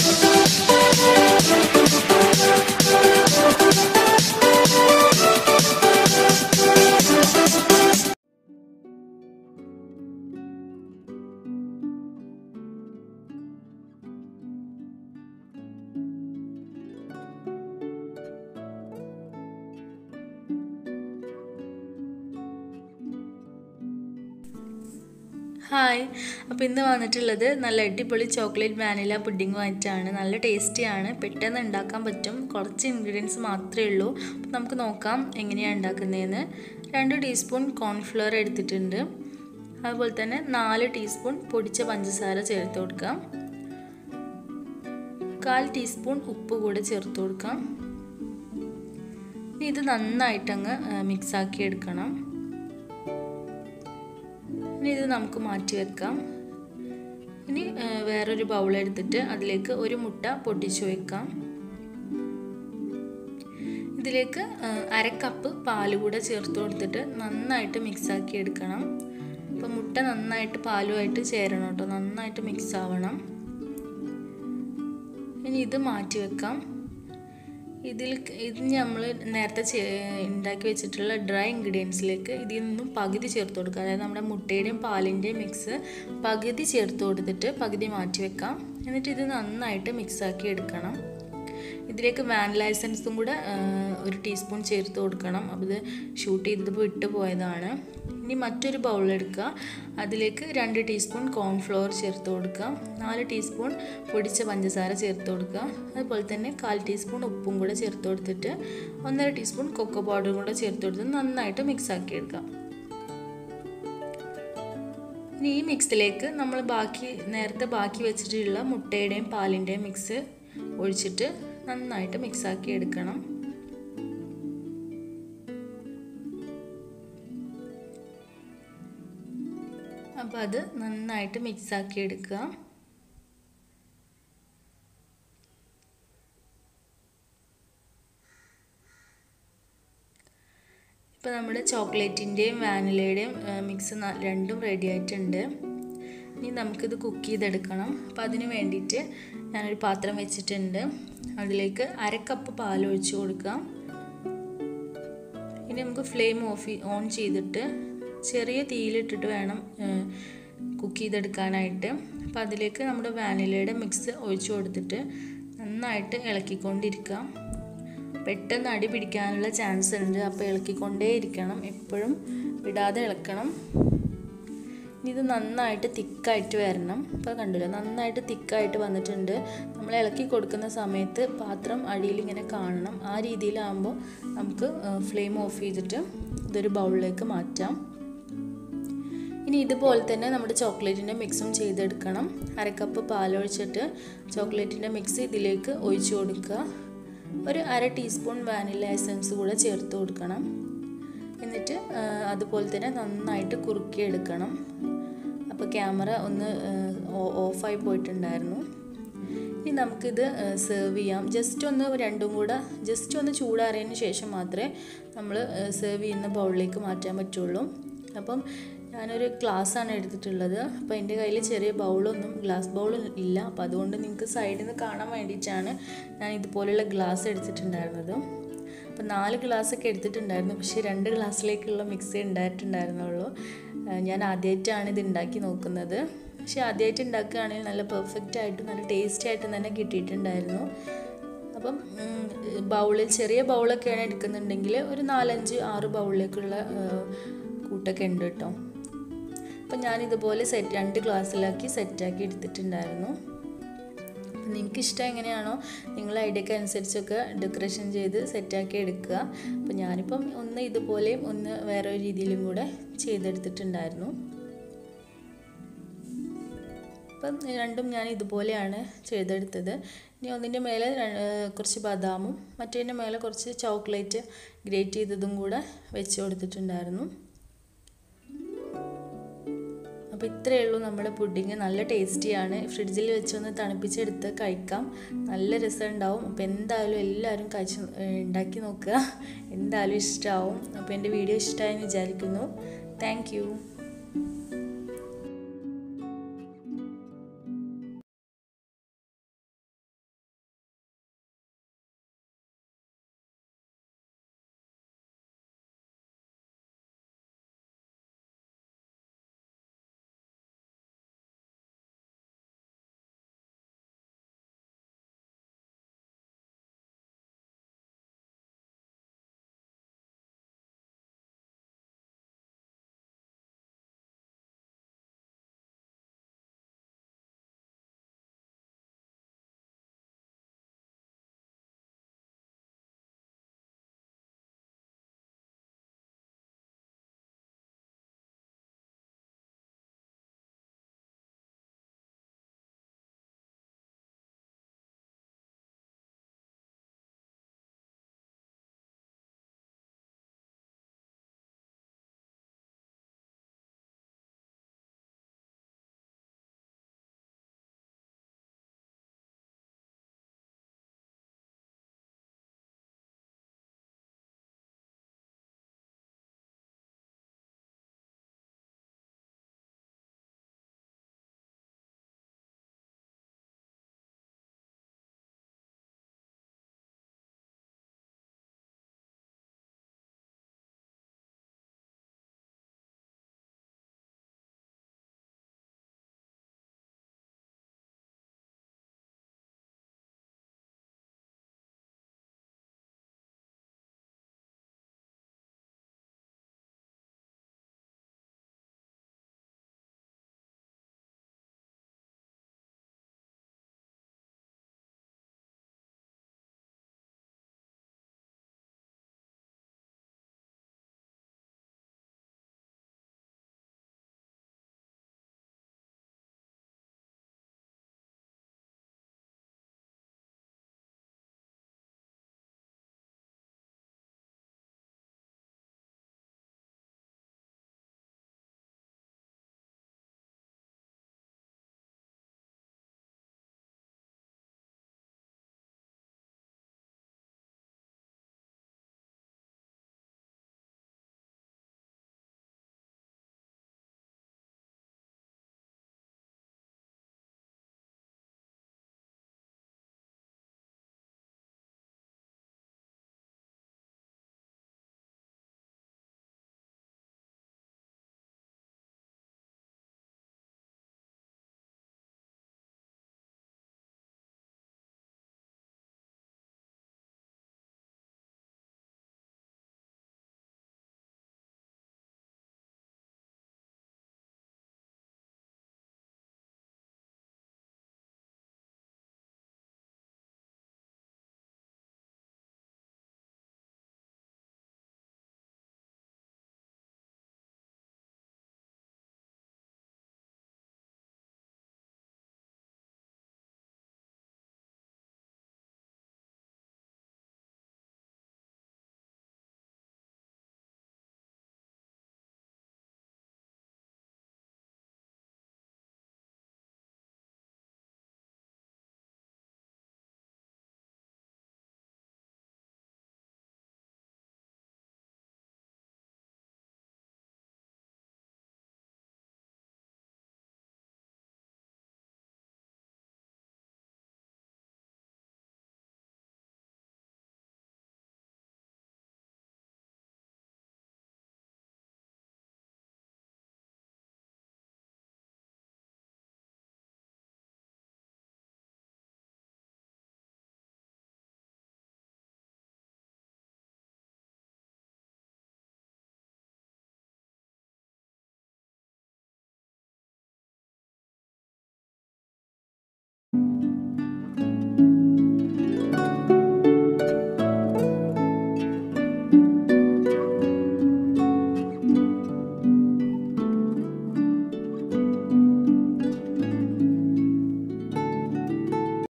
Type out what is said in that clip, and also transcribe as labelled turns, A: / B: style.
A: hi അപ്പോൾ ഇന്ന് വന്നിട്ടുള്ളത് നല്ല അടിപൊളി ചോക്ലേറ്റ് വാനില പുഡിംഗ് ആയിട്ടാണ് നല്ല ടേസ്റ്റിയാണ് പെട്ടെന്ന് ഉണ്ടാക്കാൻ പറ്റും കുറച്ച് ഇൻഗ്രീഡിയൻസ് മാത്രമേ ഉള്ളൂ അപ്പോൾ നമുക്ക് നോക്കാം എങ്ങനെയാണ് ഉണ്ടാക്കുന്നതെന്ന് രണ്ട് ടീസ്പൂൺ കോൺഫ്ലവർ എടുത്തിട്ടുണ്ട് അതുപോലെ തന്നെ നാല് ടീസ്പൂൺ പൊടിച്ച പഞ്ചസാര ചേർത്ത് കൊടുക്കാം കാൽ ടീസ്പൂൺ ഉപ്പ് കൂടെ ചേർത്ത് കൊടുക്കാം ഇനി ഇത് നന്നായിട്ടങ്ങ് മിക്സാക്കി എടുക്കണം ഇനി ഇത് നമുക്ക് മാറ്റി വെക്കാം ഇനി വേറൊരു ബൗൾ എടുത്തിട്ട് അതിലേക്ക് ഒരു മുട്ട പൊട്ടിച്ചു വെക്കാം ഇതിലേക്ക് അര കപ്പ് പാല് കൂടെ ചേർത്ത് കൊടുത്തിട്ട് നന്നായിട്ട് മിക്സാക്കി എടുക്കണം അപ്പോൾ മുട്ട നന്നായിട്ട് പാലുമായിട്ട് ചേരണം കേട്ടോ നന്നായിട്ട് മിക്സ് ആവണം ഇനി ഇത് മാറ്റി വെക്കാം ഇതിൽ ഇത് നമ്മൾ നേരത്തെ ഉണ്ടാക്കി വെച്ചിട്ടുള്ള ഡ്രൈ ഇൻഗ്രീഡിയൻസിലേക്ക് ഇതിൽ നിന്നും പകുതി ചേർത്ത് കൊടുക്കുക അതായത് നമ്മുടെ മുട്ടയുടെയും പാലിൻ്റെയും മിക്സ് പകുതി ചേർത്ത് കൊടുത്തിട്ട് പകുതി മാറ്റി വെക്കാം എന്നിട്ട് ഇത് നന്നായിട്ട് മിക്സാക്കി എടുക്കണം ഇതിലേക്ക് വാനില എസൻസും കൂടെ ഒരു ടീസ്പൂൺ ചേർത്ത് കൊടുക്കണം അപ്പോൾ ഇത് ഷൂട്ട് ചെയ്തത് വിട്ടു പോയതാണ് ഇനി മറ്റൊരു ബൗൾ എടുക്കുക അതിലേക്ക് രണ്ട് ടീസ്പൂൺ കോൺഫ്ലവർ ചേർത്ത് കൊടുക്കുക നാല് ടീസ്പൂൺ പൊടിച്ച പഞ്ചസാര ചേർത്ത് കൊടുക്കുക അതുപോലെ തന്നെ കാൽ ടീസ്പൂൺ ഉപ്പും കൂടെ ചേർത്ത് കൊടുത്തിട്ട് ഒന്നര ടീസ്പൂൺ കൊക്കോ പൗഡറും കൂടെ ചേർത്ത് കൊടുത്ത് നന്നായിട്ട് മിക്സ് ആക്കി എടുക്കാം ഇനി ഈ മിക്സിലേക്ക് നമ്മൾ ബാക്കി നേരത്തെ ബാക്കി വെച്ചിട്ടുള്ള മുട്ടയുടെയും പാലിൻ്റെയും മിക്സ് ഒഴിച്ചിട്ട് നന്നായിട്ട് മിക്സാക്കി എടുക്കണം അപ്പോൾ അത് നന്നായിട്ട് മിക്സാക്കി എടുക്കുക ഇപ്പോൾ നമ്മുടെ ചോക്ലേറ്റിൻ്റെയും വാനിലയുടെയും മിക്സ് രണ്ടും റെഡി ആയിട്ടുണ്ട് ഇനി നമുക്കിത് കുക്ക് ചെയ്തെടുക്കണം അപ്പോൾ അതിന് വേണ്ടിയിട്ട് ഞാനൊരു പാത്രം വെച്ചിട്ടുണ്ട് അതിലേക്ക് അര കപ്പ് പാൽ ഒഴിച്ച് കൊടുക്കാം ഇനി നമുക്ക് ഫ്ലെയിം ഓഫ് ഓൺ ചെയ്തിട്ട് ചെറിയ തീയിലിട്ടിട്ട് വേണം കുക്ക് ചെയ്തെടുക്കാനായിട്ട് അപ്പോൾ അതിലേക്ക് നമ്മുടെ വാനിലയുടെ മിക്സ് ഒഴിച്ചു കൊടുത്തിട്ട് നന്നായിട്ട് ഇളക്കിക്കൊണ്ടിരിക്കാം പെട്ടെന്ന് അടി പിടിക്കാനുള്ള ചാൻസ് ഉണ്ട് അപ്പോൾ ഇളക്കിക്കൊണ്ടേ ഇരിക്കണം എപ്പോഴും വിടാതെ ഇളക്കണം ഇത് നന്നായിട്ട് തിക്കായിട്ട് വരണം ഇപ്പോൾ കണ്ടില്ല നന്നായിട്ട് തിക്കായിട്ട് വന്നിട്ടുണ്ട് നമ്മൾ ഇളക്കി കൊടുക്കുന്ന സമയത്ത് പാത്രം അടിയിൽ ഇങ്ങനെ കാണണം ആ രീതിയിലാകുമ്പോൾ നമുക്ക് ഫ്ലെയിം ഓഫ് ചെയ്തിട്ട് ഇതൊരു ബൗളിലേക്ക് മാറ്റാം ഇനി ഇതുപോലെ തന്നെ നമ്മുടെ ചോക്ലേറ്റിൻ്റെ മിക്സും ചെയ്തെടുക്കണം അരക്കപ്പ് പാലൊഴിച്ചിട്ട് ചോക്ലേറ്റിൻ്റെ മിക്സ് ഇതിലേക്ക് ഒഴിച്ചു കൊടുക്കുക ഒരു അര ടീസ്പൂൺ വാനില എസൻസ് കൂടെ ചേർത്ത് കൊടുക്കണം എന്നിട്ട് അതുപോലെ തന്നെ നന്നായിട്ട് കുറുക്കിയെടുക്കണം അപ്പോൾ ക്യാമറ ഒന്ന് ഓഫായി പോയിട്ടുണ്ടായിരുന്നു ഇനി നമുക്കിത് സെർവ് ചെയ്യാം ജസ്റ്റ് ഒന്ന് രണ്ടും കൂടെ ജസ്റ്റ് ഒന്ന് ചൂടാറിയതിന് ശേഷം മാത്രമേ നമ്മൾ സെർവ് ചെയ്യുന്ന ബൗളിലേക്ക് മാറ്റാൻ പറ്റുള്ളൂ അപ്പം ഞാനൊരു ഗ്ലാസ്സാണ് എടുത്തിട്ടുള്ളത് അപ്പോൾ എൻ്റെ കയ്യിൽ ചെറിയ ബൗളൊന്നും ഗ്ലാസ് ബൗൾ ഇല്ല അപ്പോൾ അതുകൊണ്ട് നിങ്ങൾക്ക് സൈഡിൽ നിന്ന് കാണാൻ വേണ്ടിയിട്ടാണ് ഞാൻ ഇതുപോലുള്ള ഗ്ലാസ് എടുത്തിട്ടുണ്ടായിരുന്നത് അപ്പോൾ നാല് ഗ്ലാസ്സൊക്കെ എടുത്തിട്ടുണ്ടായിരുന്നു പക്ഷേ രണ്ട് ഗ്ലാസ്സിലേക്കുള്ള മിക്സി ഉണ്ടായിട്ടുണ്ടായിരുന്നുള്ളൂ ഞാൻ ആദ്യമായിട്ടാണ് ഇത് ഉണ്ടാക്കി നോക്കുന്നത് പക്ഷേ ആദ്യമായിട്ട് ഉണ്ടാക്കുകയാണെങ്കിൽ നല്ല പെർഫെക്റ്റ് ആയിട്ട് നല്ല ടേസ്റ്റി ആയിട്ട് തന്നെ കിട്ടിയിട്ടുണ്ടായിരുന്നു അപ്പം ബൗളിൽ ചെറിയ ബൗളൊക്കെയാണ് എടുക്കുന്നുണ്ടെങ്കിൽ ഒരു നാലഞ്ച് ആറ് ബൗളിലേക്കുള്ള കൂട്ടൊക്കെ ഉണ്ട് കേട്ടോ അപ്പം ഞാനിതുപോലെ സെറ്റ് രണ്ട് ഗ്ലാസ്സിലാക്കി സെറ്റാക്കി എടുത്തിട്ടുണ്ടായിരുന്നു അപ്പം നിങ്ങൾക്ക് ഇഷ്ടം എങ്ങനെയാണോ നിങ്ങളുടെ ഐഡിയക്ക് അനുസരിച്ചൊക്കെ ഡെക്കറേഷൻ ചെയ്ത് സെറ്റാക്കി എടുക്കുക അപ്പം ഞാനിപ്പം ഒന്ന് ഇതുപോലെയും ഒന്ന് വേറെ ഒരു രീതിയിലും കൂടെ ചെയ്തെടുത്തിട്ടുണ്ടായിരുന്നു അപ്പം രണ്ടും ഞാൻ ഇതുപോലെയാണ് ചെയ്തെടുത്തത് ഇനി ഒന്നിൻ്റെ മേലെ കുറച്ച് ബദാമും മറ്റേതിൻ്റെ മേലെ കുറച്ച് ചോക്ലേറ്റ് ഗ്രേറ്റ് ചെയ്തതും കൂടെ വെച്ച് കൊടുത്തിട്ടുണ്ടായിരുന്നു അപ്പോൾ ഇത്രയേ ഉള്ളൂ നമ്മുടെ പുഡിങ് നല്ല ടേസ്റ്റിയാണ് ഫ്രിഡ്ജിൽ വെച്ചൊന്ന് തണുപ്പിച്ചെടുത്ത് കഴിക്കാം നല്ല രസം ഉണ്ടാവും അപ്പോൾ എന്തായാലും എല്ലാവരും കഴിച്ച് ഉണ്ടാക്കി നോക്കുക എന്തായാലും ഇഷ്ടമാവും അപ്പോൾ എൻ്റെ വീഡിയോ ഇഷ്ടമായെന്ന് വിചാരിക്കുന്നു താങ്ക്